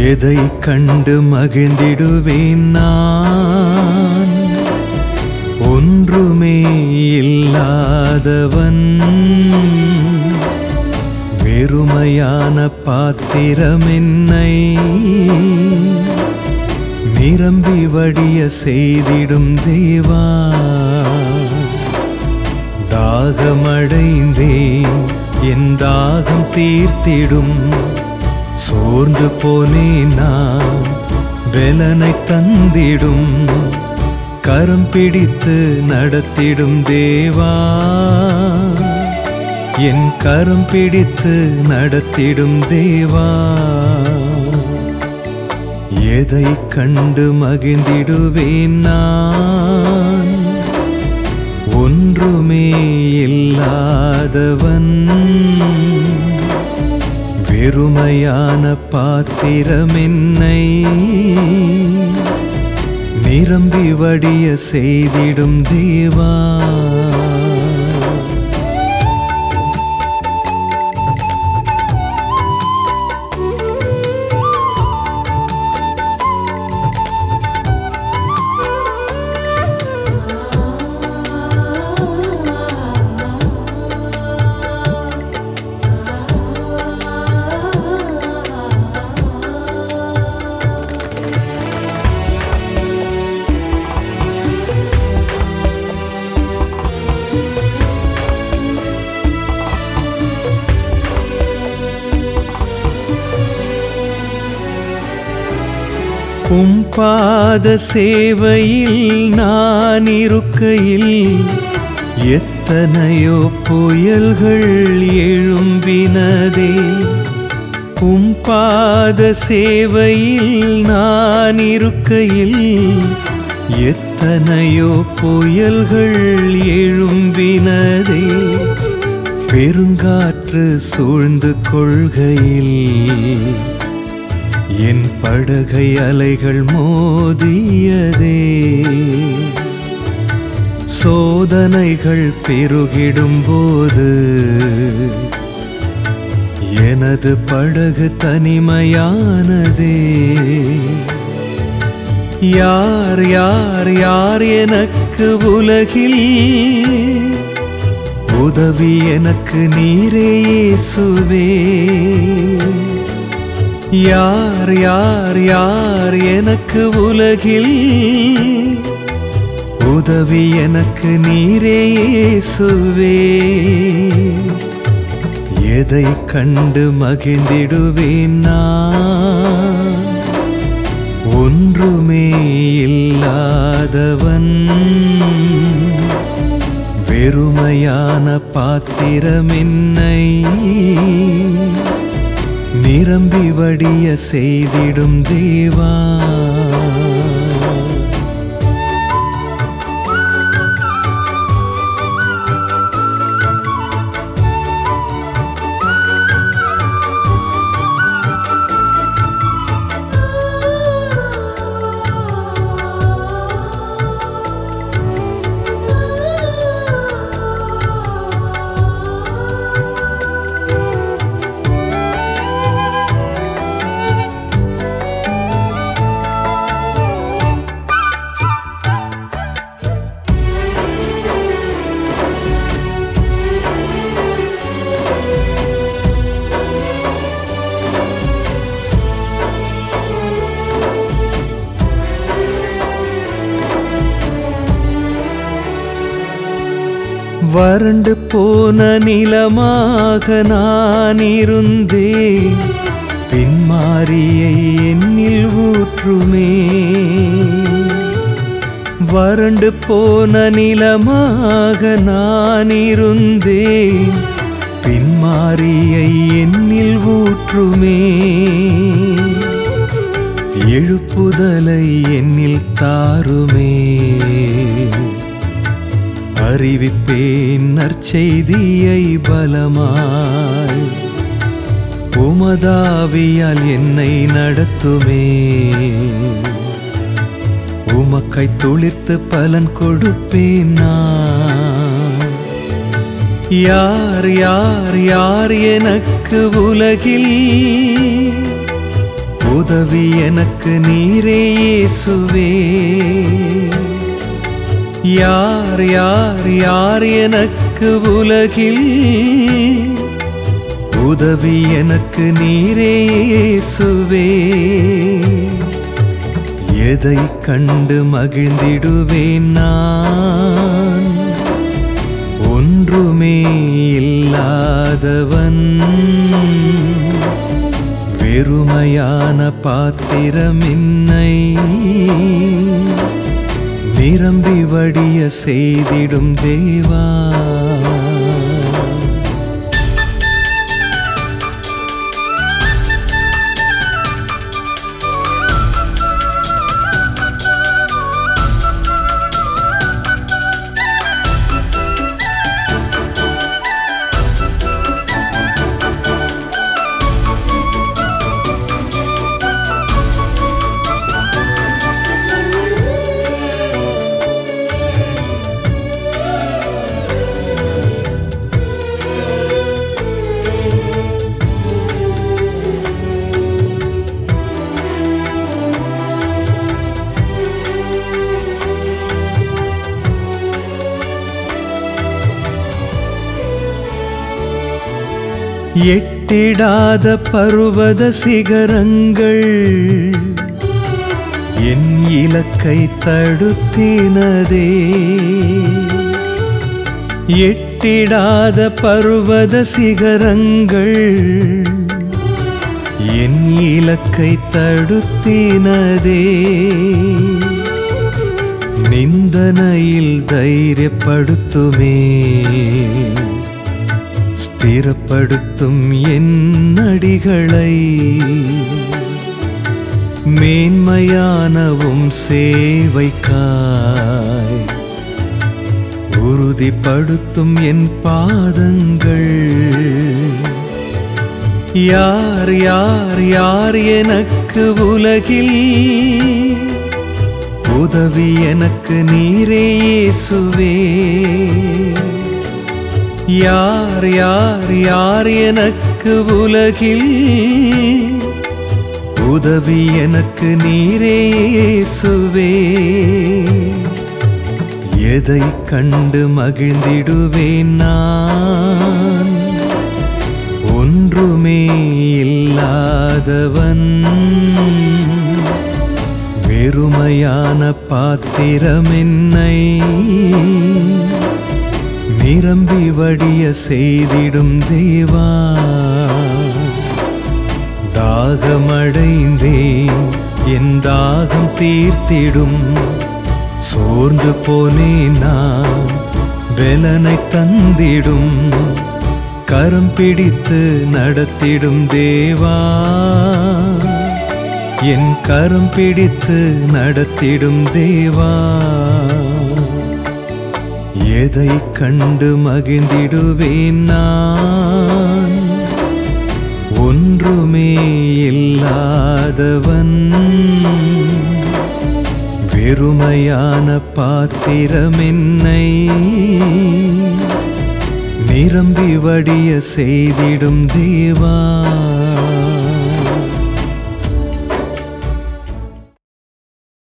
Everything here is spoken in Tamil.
எதை கண்டு மகிழ்ந்திடுவேன் நான் ஒன்றுமே இல்லாதவன் வெறுமையான பாத்திரம் என்னை நிரம்பி வடிய செய்திடும் தேவா தாகமடைந்தேன் என் தாகம் தீர்த்திடும் சோர்ந்து போனேன் நான் வெலனை தந்திடும் கரம் பிடித்து நடத்திடும் தேவா என் கரம் பிடித்து நடத்திடும் தேவா எதை கண்டு மகிழ்ந்திடுவேன் நான் ஒன்றுமே இல்லாதவன் வெறுமையான பாத்திரம் என்னை நிரம்பி வடிய செய்திடும் தேவா உம் பாத சேவையில் நான் இருக்கையில் எத்தனையோ புயல்கள் எழும்பினதே உம் பாத சேவையில் நான் இருக்கையில் எத்தனையோ புயல்கள் எழும்பினதே பெருங்காற்று சூழ்ந்து கொள்கையில் என் படகை அலைகள் மோதியதே சோதனைகள் பெருகிடும் போது எனது படகு தனிமையானதே யார் யார் யார் எனக்கு உலகில் உதவி எனக்கு நீரே இயேசுவே யார் யார் யார் எனக்கு உலகில் உதவி எனக்கு நீரே இயேசுவே எதை கண்டு மகிழ்ந்திடுவேன் நான் ஒன்றுமே இல்லாதவன் வெறுமையான பாத்திரம் என்னை நிரம்பி வடிய செய்திடும் தேவா வறண்டு போன நிலமாக நான் இருந்தேன் பின்மாரியை என்னில் ஊற்றுமே வறண்டு போன நிலமாக நான் இருந்தேன் பின்மாரியை என்னில் ஊற்றுமே எழுப்புதலை என்னில் தாருமே அறிவிப்பேன் நற்செய்தியை பலமாய் உமதாவியால் என்னை நடத்துமே உமக்கை துளிர்த்து பலன் கொடுப்பேன் நான் யார் யார் யார் எனக்கு உலகில் உதவி எனக்கு நீரே இயேசுவே யார் யார் யார் எனக்கு உலகில் உதவி எனக்கு நீரே இயேசுவே எதை கண்டு மகிழ்ந்திடுவேன் நான் ஒன்றுமே இல்லாதவன் வெறுமையான பாத்திரமின்னை நிரம்பி வடிய செய்திடும் தேவா எட்டிடாத பருவத சிகரங்கள் என் இலக்கை தடுத்தினதே எட்டிடாத பருவத சிகரங்கள் என் இலக்கை தடுத்தினதே நிந்தனையில் தைரியப்படுத்துமே ஸ்திரப்படுத்தும் என் அடிகளை மேன்மையானவும் சேவைக்காய் உறுதிப்படுத்தும் என் பாதங்கள் யார் யார் யார் எனக்கு உலகில் உதவி எனக்கு நீரே இயேசுவே யார் யார் யார் எனக்கு உலகில் உதவி எனக்கு நீரே இயேசுவே எதை கண்டு மகிழ்ந்திடுவேன் நான் ஒன்றுமே இல்லாதவன் வெறுமையான பாத்திரமென்னை நிரம்பி வடிய செய்திடும் தேவா தாகமடைந்தேன் என் தாகம் தீர்த்திடும் சோர்ந்து போனேன் நான் வெலனை தந்திடும் கரம் பிடித்து நடத்திடும் தேவா என் கரம் பிடித்து நடத்திடும் தேவா எதை கண்டு மகிழ்ந்திடுவேன் நான் ஒன்றுமே இல்லாதவன் வெறுமையான பாத்திரமென்னை நிரம்பி வடிய செய்திடும் தேவா